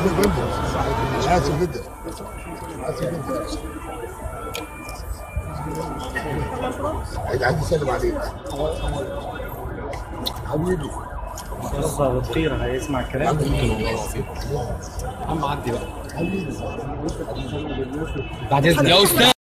انا اسف جدا اسف جدا عايز عايز يسلم عليك حبيبي يلا بخير هيسمع الكلام عم عدي بقى حبيبي بعد اذنك يا استاذ